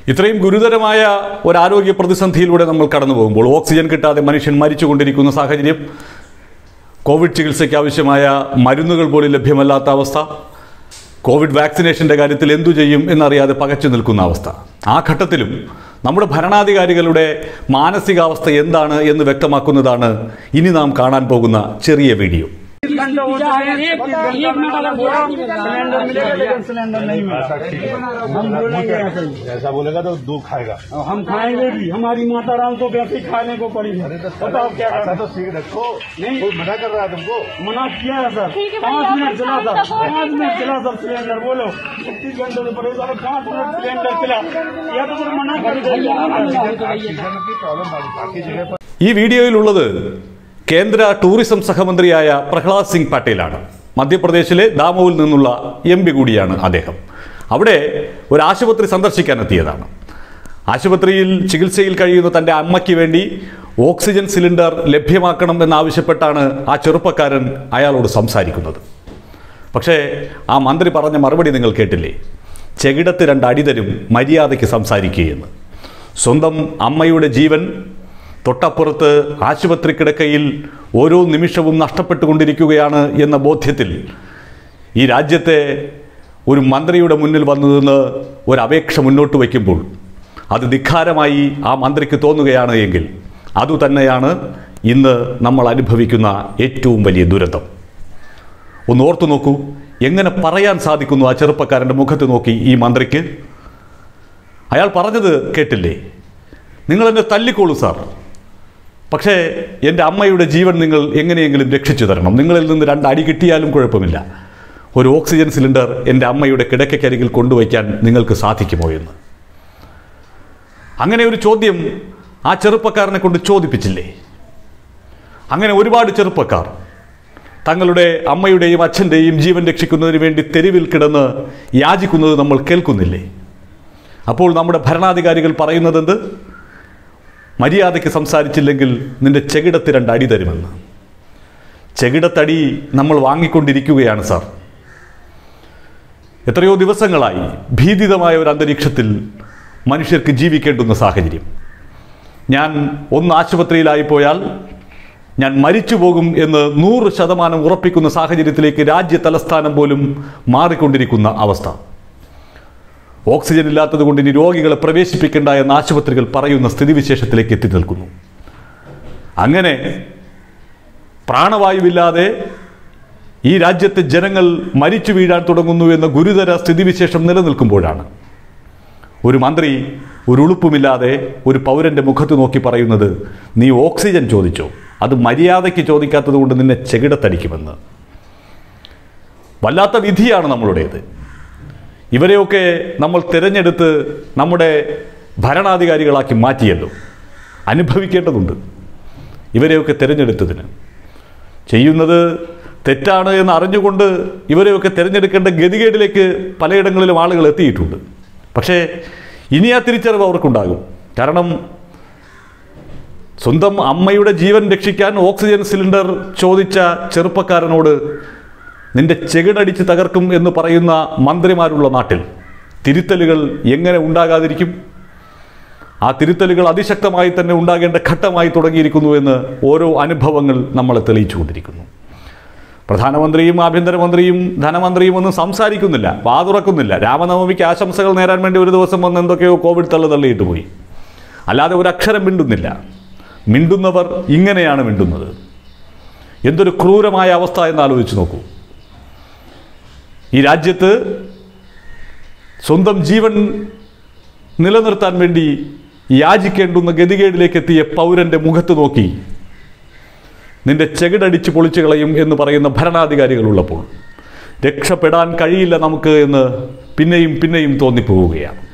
ഇത്രയും ഗുരുതരമായ ഒരു ആരോഗ്യ പ്രതിസന്ധിയിലൂടെ നമ്മൾ കടന്നു പോകുമ്പോൾ ഓക്സിജൻ കിട്ടാതെ മനുഷ്യൻ മരിച്ചുകൊണ്ടിരിക്കുന്ന സാഹചര്യം കോവിഡ് ചികിത്സയ്ക്ക് ആവശ്യമായ മരുന്നുകൾ പോലും ലഭ്യമല്ലാത്ത അവസ്ഥ കോവിഡ് വാക്സിനേഷൻ്റെ കാര്യത്തിൽ എന്തു ചെയ്യും എന്നറിയാതെ പകച്ചു നിൽക്കുന്ന അവസ്ഥ ആ ഘട്ടത്തിലും നമ്മുടെ ഭരണാധികാരികളുടെ മാനസികാവസ്ഥ എന്താണ് എന്ന് വ്യക്തമാക്കുന്നതാണ് ഇനി നാം കാണാൻ പോകുന്ന ചെറിയ വീഡിയോ घंटा हो चुके हैं एक एक मिनट अगर बोला सिलेंडर मिलेगा लेकिन सिलेंडर नहीं मिला हम बोलेंगे ऐसे ही ऐसा बोलेगा तो दो खाएगा और हम खाएंगे भी हमारी माता राम को वैसे ही खाने को पड़ी है बताओ क्या ऐसा करना तो सीख रखो नहीं। कोई मना कर रहा है तुमको मना किया है सर ठीक है, पाँच भैया, मिनट चला हम सर support पाँच मिनट करेंगे। चला सर सिलेंडर बोलो छत्तीस घंटे से पड़े सर पाँच मिनट सिलेंडर चला या तो फिर मना कर की प्रॉब्लम बाकी जगह पर ഈ വീഡിയോയിലുള്ളത് കേന്ദ്ര ടൂറിസം സഹമന്ത്രിയായ പ്രഹ്ലാദ് സിംഗ് പട്ടേലാണ് മധ്യപ്രദേശിലെ ദാമോവിൽ നിന്നുള്ള എം പി കൂടിയാണ് അദ്ദേഹം അവിടെ ഒരു ആശുപത്രി സന്ദർശിക്കാനെത്തിയതാണ് ആശുപത്രിയിൽ ചികിത്സയിൽ കഴിയുന്ന തൻ്റെ അമ്മയ്ക്ക് വേണ്ടി ഓക്സിജൻ സിലിണ്ടർ ലഭ്യമാക്കണം എന്നാവശ്യപ്പെട്ടാണ് ആ ചെറുപ്പക്കാരൻ അയാളോട് സംസാരിക്കുന്നത് പക്ഷേ ആ മന്ത്രി പറഞ്ഞ മറുപടി നിങ്ങൾ കേട്ടില്ലേ ചെകിടത്ത് രണ്ട് അടി തരും മര്യാദയ്ക്ക് സംസാരിക്കുകയെന്ന് സ്വന്തം അമ്മയുടെ ജീവൻ തൊട്ടപ്പുറത്ത് ആശുപത്രി കിടക്കയിൽ ഓരോ നിമിഷവും നഷ്ടപ്പെട്ടുകൊണ്ടിരിക്കുകയാണ് എന്ന ബോധ്യത്തിൽ ഈ രാജ്യത്തെ ഒരു മന്ത്രിയുടെ മുന്നിൽ വന്നു നിന്ന് ഒരു അപേക്ഷ മുന്നോട്ട് വയ്ക്കുമ്പോൾ അത് ധിക്കാരമായി ആ മന്ത്രിക്ക് തോന്നുകയാണ് എങ്കിൽ അതുതന്നെയാണ് ഇന്ന് നമ്മൾ അനുഭവിക്കുന്ന ഏറ്റവും വലിയ ദുരന്തം ഒന്ന് ഓർത്തു നോക്കൂ എങ്ങനെ പറയാൻ സാധിക്കുന്നു ആ ചെറുപ്പക്കാരൻ്റെ മുഖത്ത് നോക്കി ഈ മന്ത്രിക്ക് അയാൾ പറഞ്ഞത് കേട്ടില്ലേ നിങ്ങൾ എന്നെ തല്ലിക്കോളൂ സാർ പക്ഷേ എൻ്റെ അമ്മയുടെ ജീവൻ നിങ്ങൾ എങ്ങനെയെങ്കിലും രക്ഷിച്ചു തരണം നിങ്ങളിൽ നിന്ന് രണ്ട് അടി കിട്ടിയാലും കുഴപ്പമില്ല ഒരു ഓക്സിജൻ സിലിണ്ടർ എൻ്റെ അമ്മയുടെ കിടക്കയ്ക്കരികിൽ കൊണ്ടുവയ്ക്കാൻ നിങ്ങൾക്ക് സാധിക്കുമോ എന്ന് അങ്ങനെ ഒരു ചോദ്യം ആ ചെറുപ്പക്കാരനെ കൊണ്ട് ചോദിപ്പിച്ചില്ലേ അങ്ങനെ ഒരുപാട് ചെറുപ്പക്കാർ തങ്ങളുടെ അമ്മയുടെയും അച്ഛൻ്റെയും ജീവൻ രക്ഷിക്കുന്നതിന് വേണ്ടി തെരുവിൽ കിടന്ന് യാചിക്കുന്നത് നമ്മൾ കേൾക്കുന്നില്ലേ അപ്പോൾ നമ്മുടെ ഭരണാധികാരികൾ പറയുന്നതെന്ത് മര്യാദയ്ക്ക് സംസാരിച്ചില്ലെങ്കിൽ നിന്റെ ചെകിടത്ത് രണ്ട് അടി തരുമെന്ന് ചെകിടത്തടി നമ്മൾ വാങ്ങിക്കൊണ്ടിരിക്കുകയാണ് സാർ എത്രയോ ദിവസങ്ങളായി ഭീതിതമായ ഒരു അന്തരീക്ഷത്തിൽ മനുഷ്യർക്ക് ജീവിക്കേണ്ടുന്ന സാഹചര്യം ഞാൻ ഒന്ന് ആശുപത്രിയിലായി പോയാൽ ഞാൻ മരിച്ചു പോകും എന്ന് നൂറ് ശതമാനം ഉറപ്പിക്കുന്ന സാഹചര്യത്തിലേക്ക് രാജ്യ തലസ്ഥാനം പോലും മാറിക്കൊണ്ടിരിക്കുന്ന അവസ്ഥ ഓക്സിജൻ ഇല്ലാത്തത് കൊണ്ട് ഇനി രോഗികളെ പ്രവേശിപ്പിക്കേണ്ട എന്ന് ആശുപത്രികൾ പറയുന്ന സ്ഥിതിവിശേഷത്തിലേക്ക് എത്തി നിൽക്കുന്നു അങ്ങനെ പ്രാണവായുവില്ലാതെ ഈ രാജ്യത്തെ ജനങ്ങൾ മരിച്ചു വീഴാൻ തുടങ്ങുന്നു എന്ന ഗുരുതര സ്ഥിതിവിശേഷം നിലനിൽക്കുമ്പോഴാണ് ഒരു മന്ത്രി ഒരു ഉളുപ്പുമില്ലാതെ ഒരു പൗരന്റെ മുഖത്ത് നോക്കി പറയുന്നത് നീ ഓക്സിജൻ ചോദിച്ചോ അത് മര്യാദയ്ക്ക് ചോദിക്കാത്തത് കൊണ്ട് നിന്നെ ചെകിടത്തടിക്കുമെന്ന് വല്ലാത്ത വിധിയാണ് നമ്മളുടേത് ഇവരെയൊക്കെ നമ്മൾ തിരഞ്ഞെടുത്ത് നമ്മുടെ ഭരണാധികാരികളാക്കി മാറ്റിയല്ലോ അനുഭവിക്കേണ്ടതുണ്ട് ഇവരെയൊക്കെ തിരഞ്ഞെടുത്തതിന് ചെയ്യുന്നത് തെറ്റാണ് എന്ന് അറിഞ്ഞുകൊണ്ട് ഇവരെയൊക്കെ തിരഞ്ഞെടുക്കേണ്ട ഗതികേടിലേക്ക് പലയിടങ്ങളിലും ആളുകൾ എത്തിയിട്ടുണ്ട് പക്ഷേ ഇനി ആ തിരിച്ചറിവ് അവർക്കുണ്ടാകും കാരണം സ്വന്തം അമ്മയുടെ ജീവൻ രക്ഷിക്കാൻ ഓക്സിജൻ സിലിണ്ടർ ചോദിച്ച ചെറുപ്പക്കാരനോട് നിന്റെ ചെകിടടിച്ച് തകർക്കും എന്ന് പറയുന്ന മന്ത്രിമാരുള്ള നാട്ടിൽ തിരുത്തലുകൾ എങ്ങനെ ഉണ്ടാകാതിരിക്കും ആ തിരുത്തലുകൾ അതിശക്തമായി തന്നെ ഉണ്ടാകേണ്ട ഘട്ടമായി തുടങ്ങിയിരിക്കുന്നു എന്ന് ഓരോ അനുഭവങ്ങൾ നമ്മളെ തെളിയിച്ചുകൊണ്ടിരിക്കുന്നു പ്രധാനമന്ത്രിയും ആഭ്യന്തരമന്ത്രിയും ധനമന്ത്രിയും ഒന്നും സംസാരിക്കുന്നില്ല വാതുറക്കുന്നില്ല രാമനവമിക്ക് ആശംസകൾ നേരാൻ വേണ്ടി ഒരു ദിവസം വന്ന് എന്തൊക്കെയോ കോവിഡ് തള്ളു തള്ളിയിട്ട് പോയി അല്ലാതെ ഒരു അക്ഷരം മിണ്ടുന്നില്ല മിണ്ടുന്നവർ ഇങ്ങനെയാണ് മിണ്ടുന്നത് എന്തൊരു ക്രൂരമായ അവസ്ഥ എന്ന് ആലോചിച്ച് നോക്കൂ ഈ രാജ്യത്ത് സ്വന്തം ജീവൻ നിലനിർത്താൻ വേണ്ടി യാചിക്കേണ്ടുന്ന ഗതികേടിലേക്ക് എത്തിയ പൗരന്റെ മുഖത്ത് നോക്കി നിന്റെ ചെകിടടിച്ച് പൊളിച്ചു കളയും എന്ന് പറയുന്ന ഭരണാധികാരികളുള്ളപ്പോൾ രക്ഷപ്പെടാൻ കഴിയില്ല നമുക്ക് എന്ന് പിന്നെയും പിന്നെയും തോന്നിപ്പോവുകയാണ്